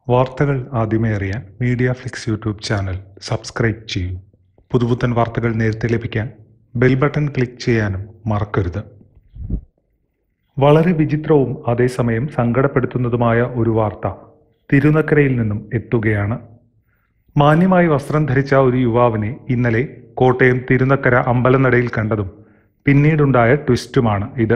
വാർത്തകൾ ആദ്യമേ അറിയാൻ media Flix YouTube channel subscribe ചെയ്യൂ പുതുപുത്തൻ വാർത്തകൾ നേരത്തെ ലഭിക്കാൻ ബെൽ ബട്ടൺ ക്ലിക്ക് ചെയ്യാനും മറക്കരുത് വളരെ വിചിത്രവും അതേസമയം സങ്കടപ്പെടുത്തുന്നതുമായ ഒരു വാർത്ത തിരുനക്കരയിൽ നിന്നും എത്തുകയാണ് മാന്യമായി വസ്ത്രം ധരിച്ച ഒരു യുവാവിനെ ഇന്നലെ കോട്ടയം തിരുനക്കര അമ്പലനടയിൽ കണ്ടതും പിന്നീടുണ്ടായ ട്വിസ്റ്റുമാണ് ഇത്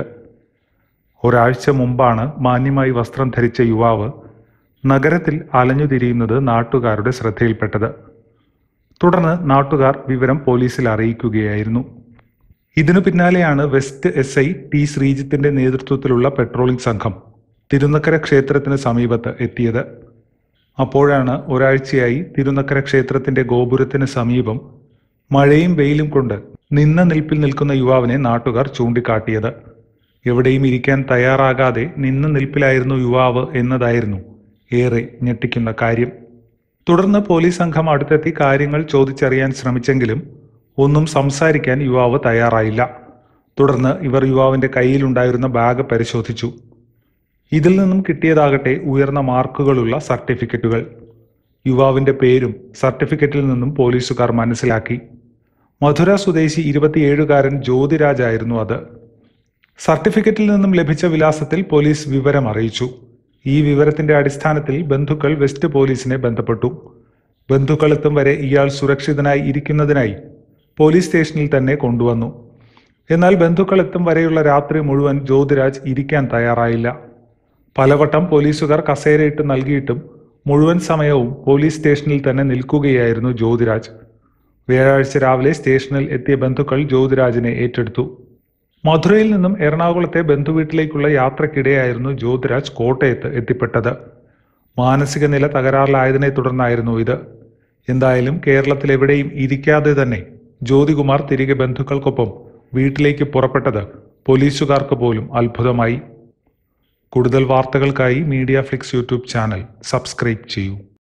ഒരാഴ്ച മുമ്പാണ് മാന്യമായി വസ്ത്രം ധരിച്ച യുവാവ് നഗരത്തിൽ അലഞ്ഞുതിരിയുന്നത് നാട്ടുകാരുടെ ശ്രദ്ധയിൽപ്പെട്ടത് തുടർന്ന് നാട്ടുകാർ വിവരം പോലീസിൽ അറിയിക്കുകയായിരുന്നു ഇതിനു പിന്നാലെയാണ് വെസ്റ്റ് എസ് ഐ ടി ശ്രീജിത്തിന്റെ നേതൃത്വത്തിലുള്ള പെട്രോളിംഗ് സംഘം തിരുനക്കര ക്ഷേത്രത്തിന് സമീപത്ത് എത്തിയത് അപ്പോഴാണ് ഒരാഴ്ചയായി തിരുനക്കര ക്ഷേത്രത്തിന്റെ ഗോപുരത്തിന് സമീപം മഴയും വെയിലും കൊണ്ട് നിന്ന നിൽപ്പിൽ നിൽക്കുന്ന യുവാവിനെ നാട്ടുകാർ ചൂണ്ടിക്കാട്ടിയത് എവിടെയും ഇരിക്കാൻ തയ്യാറാകാതെ നിന്ന നിൽപ്പിലായിരുന്നു യുവാവ് എന്നതായിരുന്നു ഏറെ ഞെട്ടിക്കുന്ന കാര്യം തുടർന്ന് പോലീസ് സംഘം അടുത്തെത്തി കാര്യങ്ങൾ ചോദിച്ചറിയാൻ ശ്രമിച്ചെങ്കിലും ഒന്നും സംസാരിക്കാൻ യുവാവ് തയ്യാറായില്ല തുടർന്ന് ഇവർ യുവാവിന്റെ കയ്യിലുണ്ടായിരുന്ന ബാഗ് പരിശോധിച്ചു ഇതിൽ നിന്നും കിട്ടിയതാകട്ടെ ഉയർന്ന മാർക്കുകളുള്ള സർട്ടിഫിക്കറ്റുകൾ യുവാവിന്റെ പേരും സർട്ടിഫിക്കറ്റിൽ നിന്നും പോലീസുകാർ മനസ്സിലാക്കി മധുര സ്വദേശി ഇരുപത്തിയേഴുകാരൻ ജ്യോതിരാജ് ആയിരുന്നു അത് സർട്ടിഫിക്കറ്റിൽ നിന്നും ലഭിച്ച വിലാസത്തിൽ പോലീസ് വിവരം അറിയിച്ചു ഈ വിവരത്തിന്റെ അടിസ്ഥാനത്തിൽ ബന്ധുക്കൾ വെസ്റ്റ് പോലീസിനെ ബന്ധപ്പെട്ടു ബന്ധുക്കളെത്തും വരെ ഇയാൾ സുരക്ഷിതനായി ഇരിക്കുന്നതിനായി പോലീസ് സ്റ്റേഷനിൽ തന്നെ കൊണ്ടുവന്നു എന്നാൽ ബന്ധുക്കളെത്തും വരെയുള്ള രാത്രി മുഴുവൻ ജ്യോതിരാജ് ഇരിക്കാൻ തയ്യാറായില്ല പലവട്ടം പോലീസുകാർ കസേരയിട്ട് നൽകിയിട്ടും മുഴുവൻ സമയവും പോലീസ് സ്റ്റേഷനിൽ തന്നെ നിൽക്കുകയായിരുന്നു ജ്യോതിരാജ് വ്യാഴാഴ്ച രാവിലെ സ്റ്റേഷനിൽ എത്തിയ ബന്ധുക്കൾ ജ്യോതിരാജിനെ ഏറ്റെടുത്തു മധുരയിൽ നിന്നും എറണാകുളത്തെ ബന്ധുവീട്ടിലേക്കുള്ള യാത്രക്കിടെയായിരുന്നു ജ്യോതിരാജ് കോട്ടയത്ത് എത്തിപ്പെട്ടത് മാനസിക നില തകരാറിലായതിനെ തുടർന്നായിരുന്നു ഇത് എന്തായാലും കേരളത്തിൽ എവിടെയും ഇരിക്കാതെ തന്നെ ജ്യോതികുമാർ തിരികെ ബന്ധുക്കൾക്കൊപ്പം വീട്ടിലേക്ക് പുറപ്പെട്ടത് പോലീസുകാർക്ക് പോലും അത്ഭുതമായി കൂടുതൽ വാർത്തകൾക്കായി Media Flix YouTube channel subscribe ചെയ്യൂ